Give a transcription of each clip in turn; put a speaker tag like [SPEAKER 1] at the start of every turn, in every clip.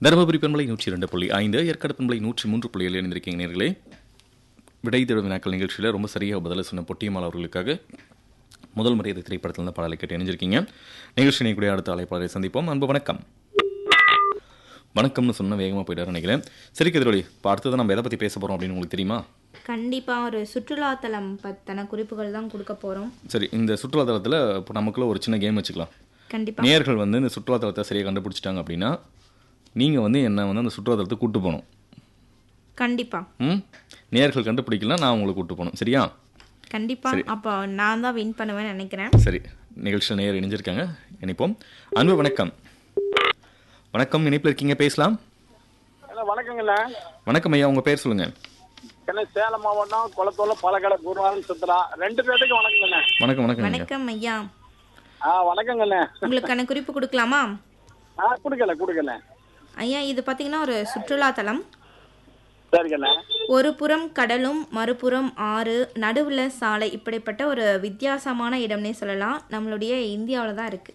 [SPEAKER 1] தருமபுரி பெண்மலை நூற்றி இரண்டு புள்ளி ஐந்து ஏற்காடு பெண்மலை நூற்றி மூன்று புள்ளி ஏழு இணைந்திருக்கீங்க நேர்களே விடை தேடும் வினாக்கள் நிகழ்ச்சியில் ரொம்ப சரியாக பதில் சொன்ன பொட்டியம்மாள் அவர்களுக்காக முதல் முறை இந்த திரைப்படத்தில் இருந்து பாடலை கேட்டு இணைஞ்சிருக்கீங்க நிகழ்ச்சி கூடிய அடுத்த அழைப்பாளரை சந்திப்போம் அன்பு வணக்கம் வணக்கம்னு சொன்ன வேகமாக போயிட்டாரு நினைக்கிறேன் சரி கதிரொலி இப்போ அடுத்தது நம்ம எதை பற்றி பேச போகிறோம் அப்படின்னு உங்களுக்கு தெரியுமா
[SPEAKER 2] கண்டிப்பாக ஒரு சுற்றுலாத்தலம் பற்றின குறிப்புகள் தான் கொடுக்க போகிறோம்
[SPEAKER 1] சரி இந்த சுற்றுலாத்தலத்தில் இப்போ நமக்குள்ள ஒரு சின்ன கேம் வச்சுக்கலாம்
[SPEAKER 2] கண்டிப்பாக
[SPEAKER 1] நேயர்கள் வந்து இந்த சுற்றுலாத்தலத்தை சரியாக கண்டுபிடிச்சிட்டாங்க அப்படின்னா நீங்கள் வந்து என்னை வந்து அந்த சுற்றுலாத்தலத்தை கூட்டு போகணும்
[SPEAKER 2] கண்டிப்பாக
[SPEAKER 1] ம் நேயர்கள் கண்டுபிடிக்கலாம் நான் உங்களை கூட்டு போகணும் சரியா
[SPEAKER 2] கண்டிப்பாக அப்போ நான் தான் வின் பண்ணுவேன்னு நினைக்கிறேன்
[SPEAKER 1] சரி நிகழ்ச்சியில் நேயர் இணைஞ்சிருக்காங்க இணைப்போம் அன்பு வணக்கம் வணக்கம் இணைப்பில் இருக்கீங்க பேசலாம்
[SPEAKER 3] அண்ணா வணக்கங்கண்ணா
[SPEAKER 1] வணக்கம் ஐயா உங்கள் பேர் சொல்லுங்கள்
[SPEAKER 3] என்ன சேலம் மாவட்டம் குளத்தூர்ல பழக்கடை குருவாரன் சுத்துறா ரெண்டு பேர்த்துக்கு வணக்கங்கண்ணா
[SPEAKER 1] வணக்கம் வணக்கம் ஐயா
[SPEAKER 2] வணக்கம் ஐயா
[SPEAKER 3] ஆ வணக்கங்கண்ணே
[SPEAKER 2] உங்களுக்கான குறிப்பு கொடுக்கலாமா
[SPEAKER 3] ஆ கொடுக்கல கொடுக்கல
[SPEAKER 2] ஐயா இது பார்த்தீங்கன்னா ஒரு சுற்றுலாத்தலம்
[SPEAKER 3] சரிங்கண்ணே
[SPEAKER 2] ஒரு புறம் கடலும் மறுபுறம் ஆறு நடுவில் சாலை இப்படிப்பட்ட ஒரு வித்தியாசமான இடம்னே சொல்லலாம் நம்மளுடைய இந்தியாவில் தான் இருக்குது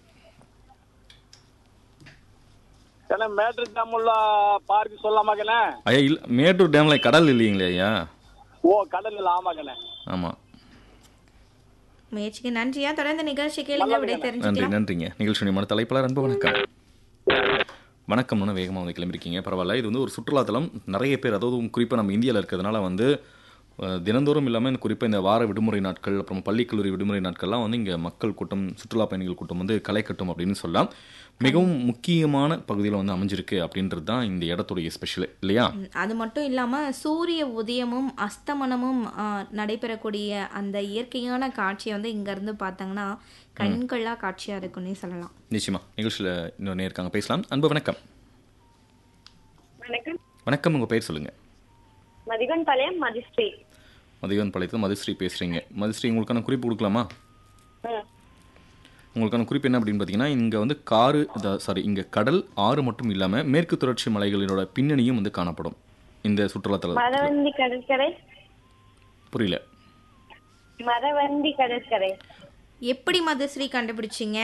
[SPEAKER 3] ஏன்னா மேட்ரு டேமுள்ள பார்க்கு சொல்லாமாக்கண்ணே
[SPEAKER 1] ஐயா இல்லை மேட்டூர் டேமில் கடல் இல்லைங்களே ஐயா
[SPEAKER 3] ஓ கடல்ல ஆமாக்கண்ணே
[SPEAKER 1] ஆமாம்
[SPEAKER 2] முயற்சிக்கு நன்றியா தொடர்ந்து நிகழ்ச்சி கேளுங்க விடை
[SPEAKER 1] நன்றி
[SPEAKER 2] தெரிஞ்சுக்கலாம்
[SPEAKER 1] நன்றிங்க நிகழ்ச்சி மன தலைப்பாளர் அன்பு வணக்கம் வணக்கம்னு வேகமாக வந்து கிளம்பிருக்கீங்க பரவாயில்ல இது வந்து ஒரு சுற்றுலாத்தலம் நிறைய பேர் அதாவது குறிப்பாக நம்ம இந்தியாவில் இருக்கிறதுனால வந்து அஹ், தினந்தோறும் இல்லாமல் குறிப்பாக இந்த வார விடுமுறை நாட்கள் அப்புறம் பள்ளி கல்லூரி விடுமுறை நாட்கள்லாம் வந்து இங்கே மக்கள் கூட்டம் சுற்றுலா பயணிகள் கூட்டம் வந்து களை கட்டும் அப்படின்னு சொல்லலாம் மிகவும் முக்கியமான பகுதியில் வந்து அமைஞ்சிருக்கு அப்படின்றது தான் இந்த இடத்துடைய ஸ்பெஷல் இல்லையா
[SPEAKER 2] ம், அது மட்டும் இல்லாமல் சூரிய உதயமும் அஸ்தமனமும் ஆ, நடைபெறக்கூடிய அந்த இயற்கையான காட்சியை வந்து இங்கேருந்து பார்த்தாங்கன்னா கண்கொள்ளா காட்சியாக இருக்குன்னே சொல்லலாம்
[SPEAKER 1] நிச்சயமா நிகழ்ச்சியில் இன்னொரு நேர்க்காங்க பேசலாம் அன்பு வணக்கம்
[SPEAKER 4] வணக்கம்
[SPEAKER 1] வணக்கம் உங்கள் பேர் சொல்லுங்கள்
[SPEAKER 4] மதிகன் பாளையம் மதிஸ்ரீ
[SPEAKER 1] மதிவன் பாளையத்தில் மதுஸ்ரீ பேசுகிறீங்க மதுஸ்ரீ உங்களுக்கான குறிப்பு கொடுக்கலாமா
[SPEAKER 4] ம்
[SPEAKER 1] உங்களுக்கான குறிப்பு என்ன அப்படின்னு பார்த்தீங்கன்னா இங்கே வந்து காரு சாரி இங்கே கடல் ஆறு மட்டும் இல்லாமல் மேற்கு தொடர்ச்சி மலைகளினோட பின்னணியும் வந்து காணப்படும் இந்த சுற்றுலாத்தலம்
[SPEAKER 4] மரவந்தி கடற்கரை
[SPEAKER 1] புரியல
[SPEAKER 4] மரவந்தி கடற்கரை
[SPEAKER 2] எப்படி மதுஸ்ரீ கண்டுபிடிச்சிங்க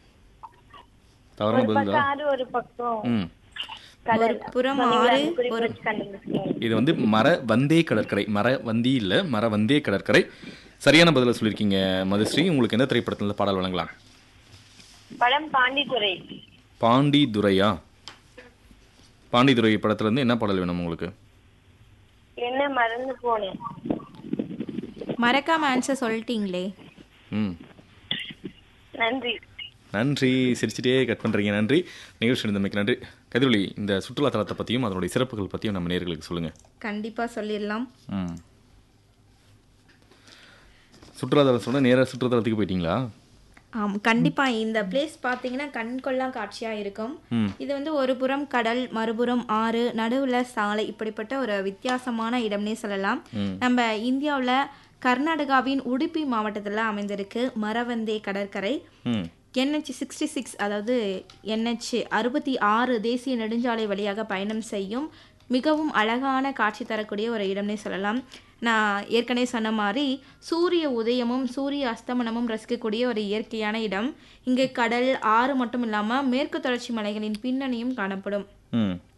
[SPEAKER 1] தவறான
[SPEAKER 4] ஒரு
[SPEAKER 1] பதில்
[SPEAKER 4] பக்கம் ஆறு ஒரு பக்கம்
[SPEAKER 1] ம்
[SPEAKER 4] கடல்
[SPEAKER 2] ஒரு புறம்
[SPEAKER 4] நீங்க
[SPEAKER 2] ஆறு,
[SPEAKER 4] அந்த குறிப்பு
[SPEAKER 2] ஒரு-
[SPEAKER 4] வச்சு கண்டுபிடிச்சீங்க.
[SPEAKER 1] இது வந்து மர வந்தே கடற்கரை மர வந்தி இல்லை மர வந்தே கடற்கரை சரியான பதிலை சொல்லியிருக்கீங்க மதுஸ்ரீ உங்களுக்கு எந்த திரைப்படத்தில் பாடல் வழங்கலாம்
[SPEAKER 4] படம் பாண்டித்துறை
[SPEAKER 1] பாண்டி துரையா பாண்டித்துறை படத்துலேருந்து என்ன பாடல் வேணும் உங்களுக்கு
[SPEAKER 4] என்ன மறந்து போனேன்
[SPEAKER 2] மறக்காம ஆன்சர் சொல்லிட்டீங்களே
[SPEAKER 1] ம்
[SPEAKER 4] நன்றி
[SPEAKER 1] நன்றி சிரிச்சிட்டே கட் பண்ணுறீங்க நன்றி நிகழ்ச்சி இருந்தமைக்கு நன்றி கதிரொலி இந்த சுற்றுலாத்தலத்தை பற்றியும் அதனுடைய சிறப்புகள் பற்றியும் நம்ம நேர்களுக்கு சொல்லுங்கள்
[SPEAKER 2] கண்டிப்பாக சொல்லிடலாம்
[SPEAKER 1] ம் சுற்றுலாத்தலம் சொன்னால் நேராக சுற்றுலாத்தலத்துக்கு போயிட்டீங்களா
[SPEAKER 2] ஆம் கண்டிப்பாக இந்த பிளேஸ் பார்த்தீங்கன்னா கண்கொள்ளா காட்சியாக இருக்கும்
[SPEAKER 1] ம்.
[SPEAKER 2] இது வந்து ஒரு புறம் கடல் மறுபுறம் ஆறு நடுவில் சாலை இப்படிப்பட்ட ஒரு வித்தியாசமான இடம்னே சொல்லலாம் நம்ம இந்தியாவில் கர்நாடகாவின் உடுப்பி மாவட்டத்தில் அமைந்திருக்கு மரவந்தே கடற்கரை
[SPEAKER 1] ம்
[SPEAKER 2] என்ஹெச் சிக்ஸ்டி சிக்ஸ் அதாவது என்ஹெச் அறுபத்தி ஆறு தேசிய நெடுஞ்சாலை வழியாக பயணம் செய்யும் மிகவும் அழகான காட்சி தரக்கூடிய ஒரு இடம்னே சொல்லலாம் நான் ஏற்கனவே சொன்ன மாதிரி சூரிய உதயமும் சூரிய அஸ்தமனமும் ரசிக்கக்கூடிய ஒரு இயற்கையான இடம் இங்கே கடல் ஆறு மட்டும் இல்லாமல் மேற்கு தொடர்ச்சி மலைகளின் பின்னணியும் காணப்படும்
[SPEAKER 1] ம்